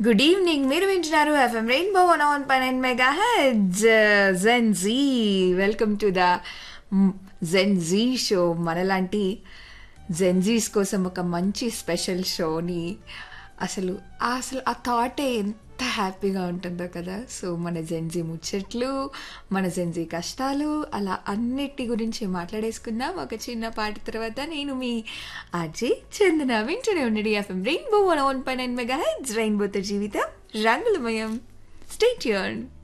good evening మీరు వింటున్నారు FM rainbow one on pi nine mega heads gen G welcome to the gen G show మనలాంటి Gen Zs కోసం ఒక మంచి special షోని అసలు ఆ- అసలు ఆ థాటే ఎంత హ్యాపీగా ఉంటుందో కదా సో మన జెన్జీ ముచ్చట్లు మన జెన్జీ కష్టాలు అలా అన్నిటి గురించి మాట్లాడేసుకుందాం ఒక చిన్న పాట తర్వాత నేను మీ ఆర్జే చందన వింటూనే ఉండండి ఎఫ్ఎం రెయిన్బో వన్ వన్ పై నైన్ మెగా హెడ్స్ రెయిన్బోతో జీవితం రంగులమయం స్టేట్ యూన్